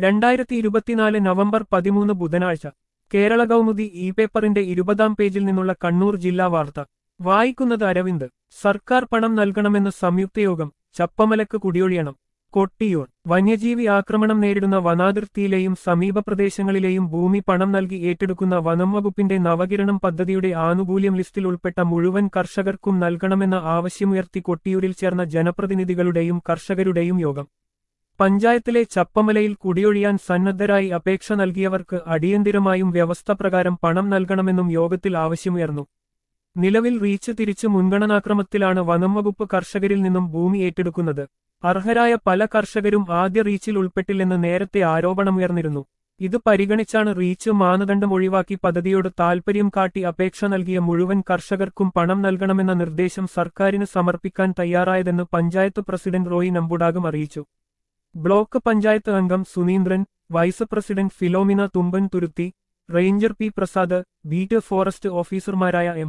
രണ്ടായിരത്തി ഇരുപത്തിനാല് നവംബർ പതിമൂന്ന് ബുധനാഴ്ച കേരള കൗമുദി ഇ പേപ്പറിന്റെ ഇരുപതാം പേജിൽ നിന്നുള്ള കണ്ണൂർ ജില്ലാ വാർത്ത വായിക്കുന്നത് അരവിന്ദ് സർക്കാർ പണം നൽകണമെന്ന് സംയുക്ത യോഗം ചപ്പമലക്ക് കുടിയൊഴിയണം കൊട്ടിയൂർ വന്യജീവി ആക്രമണം നേരിടുന്ന വനാതിർത്തിയിലെയും സമീപ പ്രദേശങ്ങളിലെയും ഭൂമി പണം നൽകി ഏറ്റെടുക്കുന്ന വനം വകുപ്പിന്റെ നവകിരണം പദ്ധതിയുടെ ആനുകൂല്യം ലിസ്റ്റിൽ ഉൾപ്പെട്ട മുഴുവൻ കർഷകർക്കും നൽകണമെന്ന ആവശ്യമുയർത്തി കൊട്ടിയൂരിൽ ചേർന്ന ജനപ്രതിനിധികളുടെയും കർഷകരുടെയും യോഗം പഞ്ചായത്തിലെ ചപ്പമലയിൽ കുടിയൊഴിയാൻ സന്നദ്ധരായി അപേക്ഷ നൽകിയവർക്ക് അടിയന്തിരമായും വ്യവസ്ഥ പ്രകാരം പണം നൽകണമെന്നും യോഗത്തിൽ ആവശ്യമുയർന്നു നിലവിൽ റീച്ച് തിരിച്ച് മുൻഗണനാക്രമത്തിലാണ് വനം വകുപ്പ് കർഷകരിൽ നിന്നും ഭൂമി ഏറ്റെടുക്കുന്നത് അർഹരായ പല കർഷകരും ആദ്യ റീച്ചിൽ ഉൾപ്പെട്ടില്ലെന്ന് നേരത്തെ ആരോപണമുയർന്നിരുന്നു ഇത് പരിഗണിച്ചാണ് റീച്ച് മാനദണ്ഡം ഒഴിവാക്കി പദ്ധതിയോട് താൽപര്യം കാട്ടി അപേക്ഷ നൽകിയ മുഴുവൻ കർഷകർക്കും പണം നൽകണമെന്ന നിർദ്ദേശം സർക്കാരിന് സമർപ്പിക്കാൻ തയ്യാറായതെന്ന് പഞ്ചായത്ത് പ്രസിഡന്റ് റോയി നമ്പുടാകം അറിയിച്ചു ബ്ലോക്ക് പഞ്ചായത്ത് അംഗം സുനീന്ദ്രൻ vice president Philomina Thumban Thuruthi ranger P Prasad beat forest ഓഫീസർമാരായ M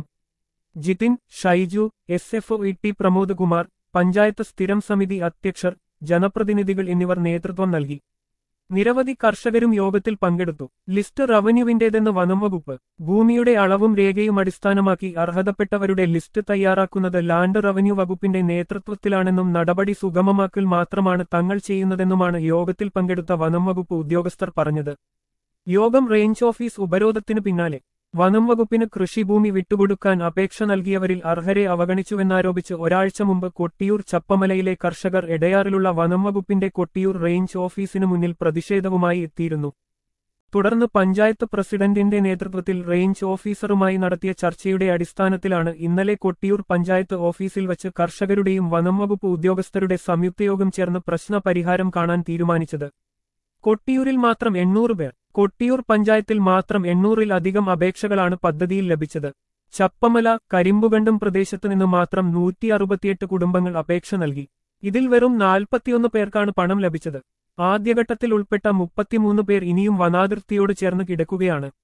Jithin Shaiju S F E T Pramod Kumar panchayat സ്ഥിരം സമിതി അധ്യക്ഷർ ജനപ്രതിനിധികൾ എന്നിവർ നേതൃത്വം നൽകി നിരവധി കർഷകരും യോഗത്തിൽ പങ്കെടുത്തു ലിസ്റ്റ് റവന്യൂവിന്റേതെന്ന് വനംവകുപ്പ് ഭൂമിയുടെ അളവും രേഖയും അടിസ്ഥാനമാക്കി അർഹതപ്പെട്ടവരുടെ ലിസ്റ്റ് തയ്യാറാക്കുന്നത് ലാൻഡ് റവന്യൂ വകുപ്പിന്റെ നേതൃത്വത്തിലാണെന്നും നടപടി സുഗമമാക്കൽ മാത്രമാണ് തങ്ങൾ ചെയ്യുന്നതെന്നുമാണ് യോഗത്തിൽ പങ്കെടുത്ത വനംവകുപ്പ് ഉദ്യോഗസ്ഥർ പറഞ്ഞത് യോഗം റേഞ്ച് ഓഫീസ് ഉപരോധത്തിന് പിന്നാലെ വനം വകുപ്പിന് കൃഷിഭൂമി വിട്ടുകൊടുക്കാൻ അപേക്ഷ നൽകിയവരിൽ അർഹരെ അവഗണിച്ചുവെന്നാരോപിച്ച് ഒരാഴ്ച മുമ്പ് കൊട്ടിയൂർ ചപ്പമലയിലെ കർഷകർ എടയാറിലുള്ള വനം വകുപ്പിന്റെ കൊട്ടിയൂർ റേഞ്ച് ഓഫീസിനു മുന്നിൽ പ്രതിഷേധവുമായി എത്തിയിരുന്നു തുടർന്ന് പഞ്ചായത്ത് പ്രസിഡന്റിന്റെ നേതൃത്വത്തിൽ റേഞ്ച് ഓഫീസറുമായി നടത്തിയ ചർച്ചയുടെ അടിസ്ഥാനത്തിലാണ് ഇന്നലെ കൊട്ടിയൂർ പഞ്ചായത്ത് ഓഫീസിൽ വച്ച് കർഷകരുടെയും വനം വകുപ്പ് ഉദ്യോഗസ്ഥരുടെ സംയുക്തയോഗം ചേർന്ന് പ്രശ്ന പരിഹാരം കാണാൻ തീരുമാനിച്ചത് കൊട്ടിയൂരിൽ മാത്രം എണ്ണൂറ് പേർ കൊട്ടിയൂർ പഞ്ചായത്തിൽ മാത്രം എണ്ണൂറിൽ അധികം അപേക്ഷകളാണ് പദ്ധതിയിൽ ലഭിച്ചത് ചപ്പമല കരിമ്പുകണ്ടം പ്രദേശത്തു നിന്ന് മാത്രം നൂറ്റി അറുപത്തിയെട്ട് കുടുംബങ്ങൾ അപേക്ഷ നൽകി ഇതിൽ വെറും നാൽപ്പത്തിയൊന്ന് പേർക്കാണ് പണം ലഭിച്ചത് ആദ്യഘട്ടത്തിൽ ഉൾപ്പെട്ട മുപ്പത്തിമൂന്ന് പേർ ഇനിയും വനാതിർത്തിയോട് ചേർന്ന് കിടക്കുകയാണ്